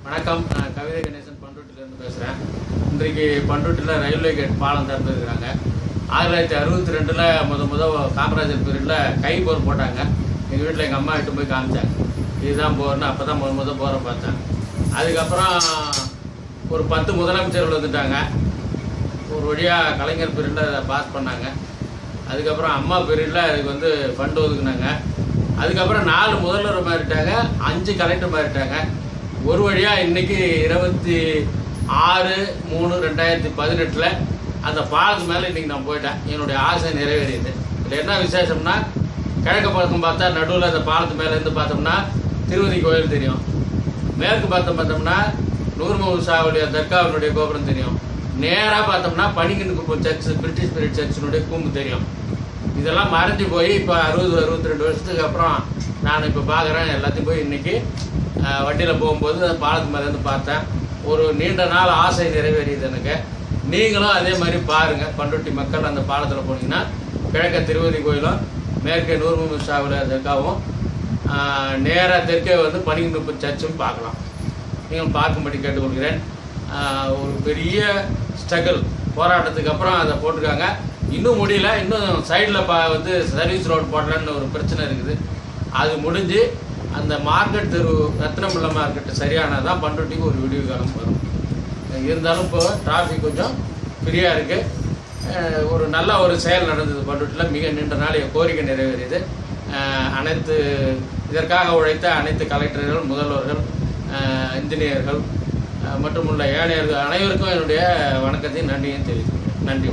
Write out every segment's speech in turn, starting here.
வணக்கம் நான் கவிதை கணேசன் பண்ருட்டிலேருந்து பேசுகிறேன் இன்றைக்கு பண்ருட்டியில் ரயில்வே கேட் பாலம் திறந்துருக்குறாங்க ஆயிரத்தி தொள்ளாயிரத்தி அறுபத்தி ரெண்டில் முத முத காமராஜர் பீரியடில் கை போர் போட்டாங்க எங்கள் வீட்டில் எங்கள் அம்மா இட்டு போய் காமிச்சாங்க இதுதான் போர்னு அப்போ தான் முத முத போரை பார்த்தேன் அதுக்கப்புறம் ஒரு பத்து முதலமைச்சர்கள் வந்துட்டாங்க ஒரு வழியாக கலைஞர் பீரியடில் அதை பாஸ் பண்ணாங்க அதுக்கப்புறம் அம்மா பீரியடில் அதுக்கு வந்து ஃபண்டு ஒதுக்குனாங்க அதுக்கப்புறம் நாலு முதல்வர் மாறிட்டாங்க அஞ்சு கலெக்டர் மாறிட்டாங்க ஒரு வழியாக இன்னைக்கு இருபத்தி ஆறு மூணு ரெண்டாயிரத்தி பதினெட்டில் அந்த பாலத்து மேலே இன்னைக்கு நான் போயிட்டேன் என்னுடைய ஆசை நிறைவேறியது இதில் என்ன விசேஷம்னா கிழக்கு பக்கம் பார்த்தா நடுவில் அந்த பாலத்து மேலேருந்து பார்த்தோம்னா திருவதி கோயில் தெரியும் மேற்கு பார்த்தோம் பார்த்தோம்னா நூர்மூர் சாவுடைய தர்காவினுடைய கோபுரம் தெரியும் நேராக பார்த்தோம்னா Panikkan Kuppam church British period சர்ச்சினுடைய கூம்பு தெரியும் இதெல்லாம் மறைஞ்சு போய் இப்போ அறுபது அறுபத்தி ரெண்டு வருஷத்துக்கு அப்புறம் நான் இப்போ பார்க்குறேன் எல்லாத்தையும் போய் இன்னைக்கு வண்டியில் போகும்போது அந்த பாலத்து மேலேருந்து பார்த்தேன் ஒரு நீண்ட நாள் ஆசை நிறைவேறியது எனக்கு நீங்களும் அதே மாதிரி பாருங்கள் பண்ருட்டி மக்கள் அந்த பாலத்தில் போனீங்கன்னா கிழக்க திருவதி கோயிலும் மேற்கே நூர்முகமது ஷாவில் தர்காவும் நேராக தெற்கே வந்து பனிங்குப்பு சர்ச்சும் பார்க்கலாம் நீங்கள் பார்க்கும்படி கேட்டுக்கொள்கிறேன் ஆஹ் ஒரு பெரிய ஸ்ட்ரகிள் போராட்டத்துக்கு அப்புறம் அதை போட்டிருக்காங்க இன்னும் முடியல இன்னும் சைடில் பா வந்து சர்வீஸ் ரோடு போடலான்னு ஒரு பிரச்சனை இருக்குது அது முடிஞ்சு அந்த மார்க்கெட் தெரு ரத்னமுள்ள மார்க்கெட் சரியானதான் பண்ருட்டிக்கு ஒரு விடிவு காலம் வரும் இருந்தாலும் இப்போ டிராஃபிக் கொஞ்சம் ஃப்ரீயாக இருக்குது ஒரு நல்ல ஒரு செயல் நடந்தது பண்ருட்டில் மிக நீண்ட நாள் என் கோரிக்கை நிறைவேறியது அஹ் அனைத்து இதற்காக உழைத்த அனைத்து கலெக்டர்கள் முதல்வர்கள் அஹ் இன்ஜினியர்கள் அஹ் மற்றும் உள்ள ஏழையர்கள் அனைவருக்கும் என்னுடைய வணக்கத்தையும் நன்றியும் தெரிவிக்கிறேன் நன்றி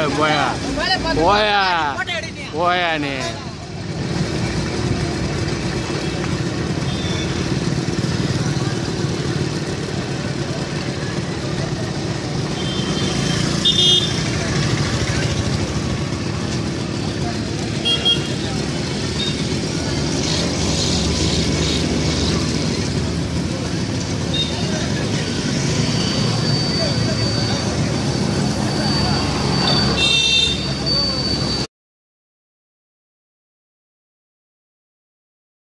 போயா போயா போயா போயா நீ